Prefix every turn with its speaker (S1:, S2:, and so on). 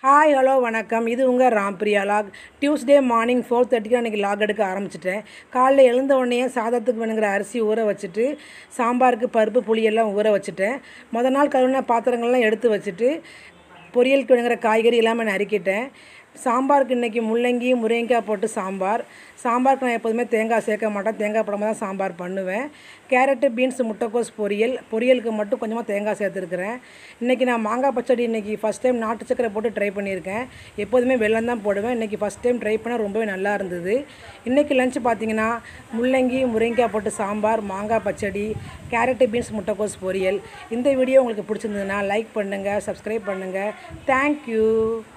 S1: hi hello வணக்கம் இது உங்கள் Rampriya log Tuesday morning four தேர்ட்டிக்கு அன்றைக்கி லாக் எடுக்க ஆரம்பிச்சிட்டேன் காலைல எழுந்த உடனே சாதத்துக்கு வேணுங்கிற அரிசி ஊற வச்சுட்டு சாம்பாருக்கு பருப்பு புளியெல்லாம் ஊற வச்சுட்டேன் முத நாள் கழுவின பாத்திரங்கள்லாம் எடுத்து வச்சுட்டு பொரியலுக்கு வேணுங்கிற காய்கறி எல்லாமே நறுக்கிட்டேன் சாம்பாருக்கு இன்றைக்கி முள்ளங்கி முருங்கைக்காய் போட்டு சாம்பார் சாம்பாருக்கு நான் எப்போதுமே தேங்காய் சேர்க்க மாட்டேன் தேங்காய் போடாமல் தான் சாம்பார் பண்ணுவேன் கேரட்டு பீன்ஸ் முட்டைக்கோஸ் பொரியல் பொரியலுக்கு மட்டும் கொஞ்சமாக தேங்காய் சேர்த்துருக்குறேன் இன்றைக்கி நான் மாங்காய் பச்சடி இன்றைக்கி ஃபஸ்ட் டைம் நாட்டு சக்கரை போட்டு ட்ரை பண்ணியிருக்கேன் எப்போதுமே வெல்லம் தான் போடுவேன் இன்றைக்கி ஃபஸ்ட் டைம் ட்ரை பண்ண ரொம்பவே நல்லா இருந்தது இன்றைக்கி லஞ்ச் பார்த்தீங்கன்னா முள்ளங்கி முருங்கைக்காய் போட்டு சாம்பார் மாங்காய் பச்சடி கேரட்டு பீன்ஸ் முட்டைக்கோஸ் பொரியல் இந்த வீடியோ உங்களுக்கு பிடிச்சிருந்ததுன்னா லைக் பண்ணுங்கள் சப்ஸ்கிரைப் பண்ணுங்கள் தேங்க்யூ